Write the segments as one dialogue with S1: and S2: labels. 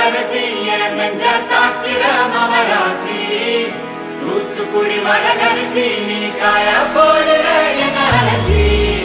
S1: அழகரசி என் நெஞ்ச தாக்கிற மமராசி தூத்துக்குடி வரகரிசி நீ காய போடுற என் அலசி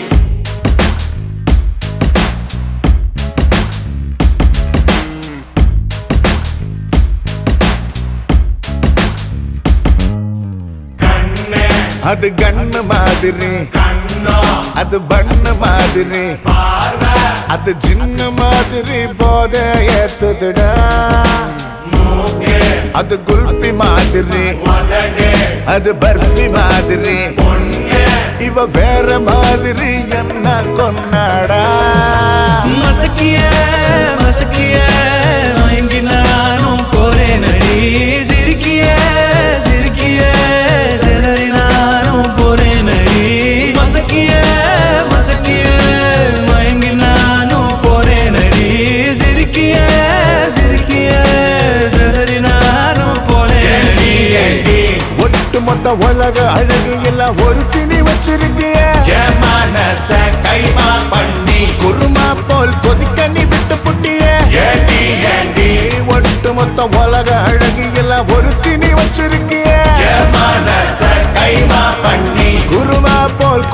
S2: கண்ணே
S3: அது கண்ணு மாதிரி
S2: கண்ணோ
S3: அது பண்ணு மாதிரி
S2: பார்வை
S3: அது சின்ன மாதிரி போத ஏத்துதுடா
S2: மூக்கு
S3: அது குல்பி மாதிரி
S2: உதடு
S3: அது பர்ஃபி மாதிரி
S2: பொண்ணு
S3: இவ வேற மாதிரி என்ன கொண்டாடா
S4: மசக்கிய மசக்கிய மயங்கி நானும் போறேன் அடி சிரிக்கிய சிரிக்கிய சிலரி நானும் போறேன் அடி மசக்கிய மசக்கிய மயங்கி நானும் போறேன் அடி சிரிக்கிய சிரிக்கிய சிலரி நானும் போறேன் அடி
S3: ஒட்டு மொத்த உலக அழகு எல்லாம் ஒரு திணி வச்சிருக்கிய
S2: என் மனச கைமா பண்ணி
S3: குருமா போல் கொதிக்க நீ விட்டு புட்டிய
S2: ஏண்டி ஏண்டி
S3: ஒட்டு மொத்த உலக அழகு எல்லாம் ஒரு திணி வச்சிருக்கிய
S2: என் மனச கைமா பண்ணி
S3: குருமா போல்